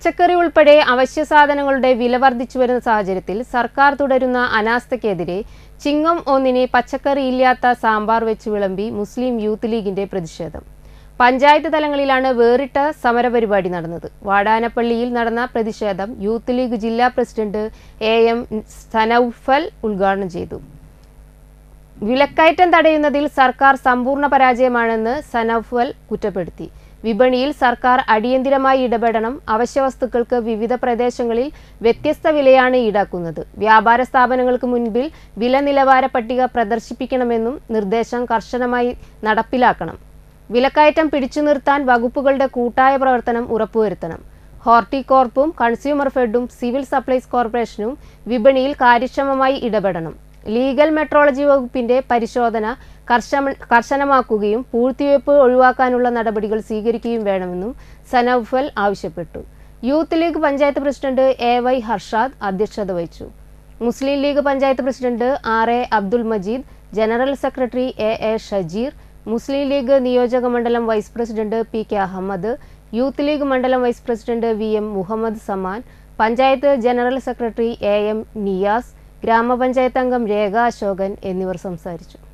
പച്ചക്കറി ഉൾപ്പെടെ അവശ്യ സാധനങ്ങളുടെ വില വർദ്ധിച്ചു വരുന്ന സാഹചര്യത്തിൽ സർക്കാർ തുടരുന്ന അനാസ്ഥയ്ക്കെതിരെ ചിങ്ങം ഒന്നിന് പച്ചക്കറി ഇല്ലാത്ത സാമ്പാർ വെച്ച് വിളമ്പി മുസ്ലിം യൂത്ത് ലീഗിന്റെ പ്രതിഷേധം പഞ്ചായത്ത് തലങ്ങളിലാണ് വേറിട്ട സമരപരിപാടി നടന്നത് വാടാനപ്പള്ളിയിൽ നടന്ന പ്രതിഷേധം യൂത്ത് ലീഗ് ജില്ലാ പ്രസിഡന്റ് എ എം സനൌഫൽ ഉദ്ഘാടനം ചെയ്തു വിലക്കയറ്റം തടയുന്നതിൽ സർക്കാർ സമ്പൂർണ്ണ പരാജയമാണെന്ന് സനഫൽ കുറ്റപ്പെടുത്തി വിപണിയിൽ സർക്കാർ അടിയന്തിരമായി ഇടപെടണം അവശ്യവസ്തുക്കൾക്ക് വിവിധ പ്രദേശങ്ങളിൽ വ്യത്യസ്ത വിലയാണ് ഈടാക്കുന്നത് വ്യാപാര സ്ഥാപനങ്ങൾക്ക് മുൻപിൽ വില നിലവാര പട്ടിക പ്രദർശിപ്പിക്കണമെന്നും നിർദ്ദേശം കർശനമായി നടപ്പിലാക്കണം വിലക്കയറ്റം പിടിച്ചു നിർത്താൻ വകുപ്പുകളുടെ കൂട്ടായ പ്രവർത്തനം ഉറപ്പുവരുത്തണം ഹോർട്ടികോർപ്പും കൺസ്യൂമർ ഫെഡും സിവിൽ സപ്ലൈസ് കോർപ്പറേഷനും വിപണിയിൽ കാര്യക്ഷമമായി ഇടപെടണം ലീഗൽ മെട്രോളജി വകുപ്പിന്റെ പരിശോധന കർശന കർശനമാക്കുകയും പൂഴ്ത്തിവയ്പ് ഒഴിവാക്കാനുള്ള നടപടികൾ സ്വീകരിക്കുകയും വേണമെന്നും സനൌഫൽ ആവശ്യപ്പെട്ടു youth league panchayat president A Y Harshad അധ്യക്ഷത വഹിച്ചു Muslim league panchayat president R A Abdul Majeed general secretary A A Shajeer Muslim league നിയോജക മണ്ഡലം vice president P K Ahammed youth league മണ്ഡലം vice president V M Muhammad Saman panchayat general secretary A M Niyas ഗ്രാമപഞ്ചായത്ത് അംഗം രേഖ അശോകൻ എന്നിവർ സംസാരിച്ചു